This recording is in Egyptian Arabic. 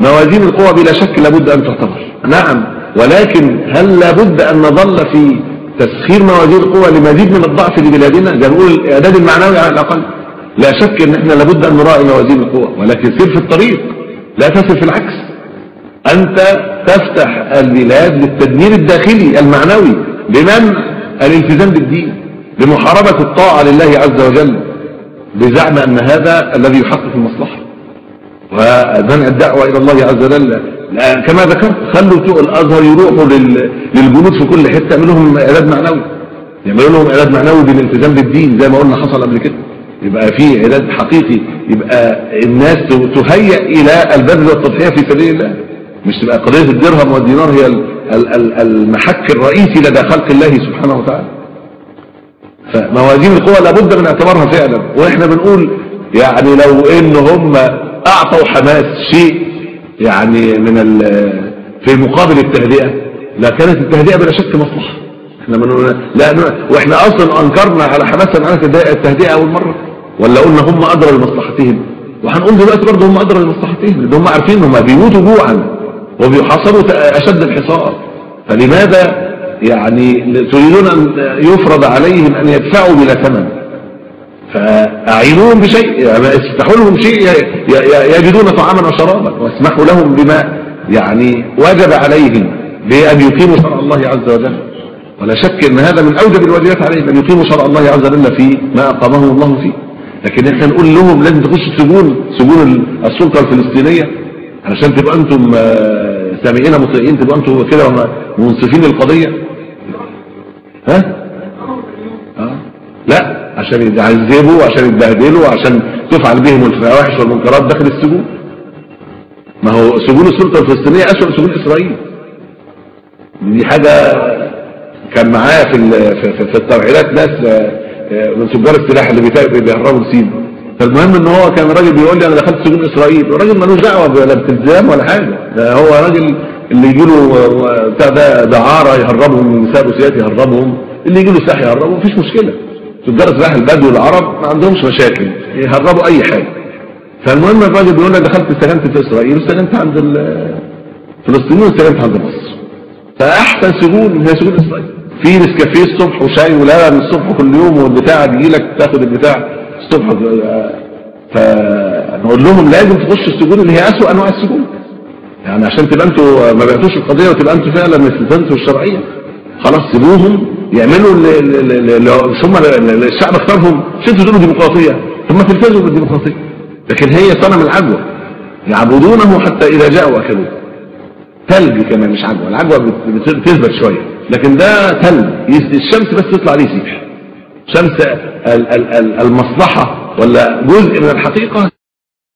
موازين القوى بلا شك لابد أن تعتبر نعم ولكن هل لابد أن نظل في تسخير موازين القوى لمزيد من الضعف لبلادنا ده نقول الإعداد المعنوي على الأقل لا شك ان احنا لابد ان نراعي موازين القوى ولكن سير في الطريق لا تسير في العكس انت تفتح البلاد للتدمير الداخلي المعنوي لمنع الالتزام بالدين لمحاربة الطاعة لله عز وجل بزعم ان هذا الذي يحقق المصلحة ومنع الدعوة الى الله عز وجل كما ذكرت خلوا الازهر يروحوا للجنود في كل حتة يعملوا لهم اعداد معنوي يعملوا لهم اعداد معنوي بالالتزام بالدين زي ما قلنا حصل قبل كده يبقى في علاج حقيقي يبقى الناس تهيأ إلى البذل والتضحية في سبيل الله مش تبقى قضية الدرهم والدينار هي المحك الرئيسي لدى خلق الله سبحانه وتعالى فموازين القوى لابد من اعتبارها فعلا واحنا بنقول يعني لو ان هم اعطوا حماس شيء يعني من في مقابل التهدئة لا كانت التهدئة بلا شك مصلحة احنا من لا واحنا اصلا انكرنا على حماس معانا التهدئة اول مرة ولا قلنا هم أدرى لمصلحتهم وهنقول دلوقتي برضه هم أدرى لمصلحتهم لأن هم عارفين هم بيموتوا جوعا وبيحاصروا أشد الحصار فلماذا يعني تريدون أن يفرض عليهم أن يدفعوا بلا ثمن فأعينوهم بشيء يعني افتحوا لهم شيء يجدون طعاما وشرابا واسمحوا لهم بما يعني وجب عليهم بأن يقيموا شرع الله عز وجل ولا شك ان هذا من اوجب الواجبات عليهم ان يقيموا شرع الله عز وجل في ما اقامه الله فيه لكن احنا نقول لهم لازم تخشوا سجون سجون السلطة الفلسطينية علشان تبقى انتم آه، سامعين مطيعين تبقى انتم كده منصفين للقضية ها ها لا عشان يعذبوا عشان يتبهدلوا عشان تفعل بهم الفواحش والمنكرات داخل السجون ما هو سجون السلطة الفلسطينية أسوأ سجون إسرائيل دي حاجة كان معايا في في التوعيرات ناس آه، من تجار السلاح اللي بيهربوا لسينا فالمهم ان هو كان راجل بيقول لي انا دخلت سجون اسرائيل الراجل ملوش دعوه ولا بالتزام ولا حاجه ده هو راجل اللي يجي له بتاع ده دعاره يهربهم من نساء روسيات يهربهم اللي يجي له سلاح يهربه مفيش مشكله تجار السلاح البدو والعرب ما عندهمش مشاكل يهربوا اي حاجه فالمهم الراجل بيقول لي دخلت استجنت في اسرائيل واستجنت عند الفلسطينيين واستجنت عند مصر فاحسن سجون هي سجون اسرائيل في نسكافيه الصبح وشاي ولبن الصبح كل يوم والبتاع تجي لك تاخد البتاع الصبح فنقول لهم لازم تخش السجون اللي هي اسوء انواع السجون يعني عشان تبقى انتوا ما بعتوش القضيه وتبقى انتوا فعلا التزمتوا الشرعيه خلاص سيبوهم يعملوا مش هم الشعب اختارهم مش انتوا تقولوا ديمقراطيه ثم تلتزموا بالديمقراطيه لكن هي صنم العجوه يعبدونه حتى اذا جاءوا اكلوه ثلج كمان مش عجوه العجوه بتثبت شويه لكن ده ثلج الشمس بس تطلع عليه يسيح شمس المصلحة ولا جزء من الحقيقة